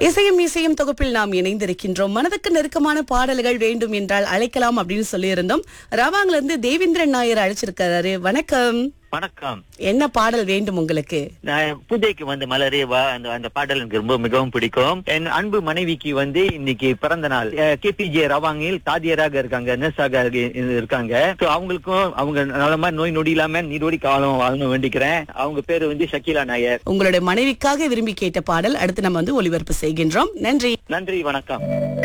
இசையும் இசையும் தொகுப்பில் நாம் இணைந்திருக்கின்றோம் மனதுக்கு நெருக்கமான பாடல்கள் வேண்டும் என்றால் அழைக்கலாம் அப்படின்னு சொல்லியிருந்தோம் ரவாங்ல இருந்து தேவேந்திரன் நாயர் அழைச்சிருக்காரு வணக்கம் வணக்கம் என்ன பாடல் வேண்டும் உங்களுக்கு நான் பூஜைக்கு வந்து மலரே வா அந்த அந்த பாடல் எனக்கு ரொம்ப மிகவும் பிடிக்கும் என் அன்பு மனைவிக்கு வந்து இன்னைக்கு பிறந்த நாள் கேபிஜே ரவாங்கில் தாதியராக இருக்காங்க நர்ஸாக இருக்காங்க So, அவங்களுக்கும் அவங்க நலமா நோய் நொடி இல்லாம நீரோடி காலம் வாழணும் வேண்டிக்கிறேன் அவங்க பேரு வந்து ஷக்கீலா நாயர் உங்களுடைய மனைவிக்காக விரும்பி கேட்ட பாடல் அடுத்து நம்ம வந்து ஒளிபரப்பு செய்கின்றோம் நன்றி நன்றி வணக்கம்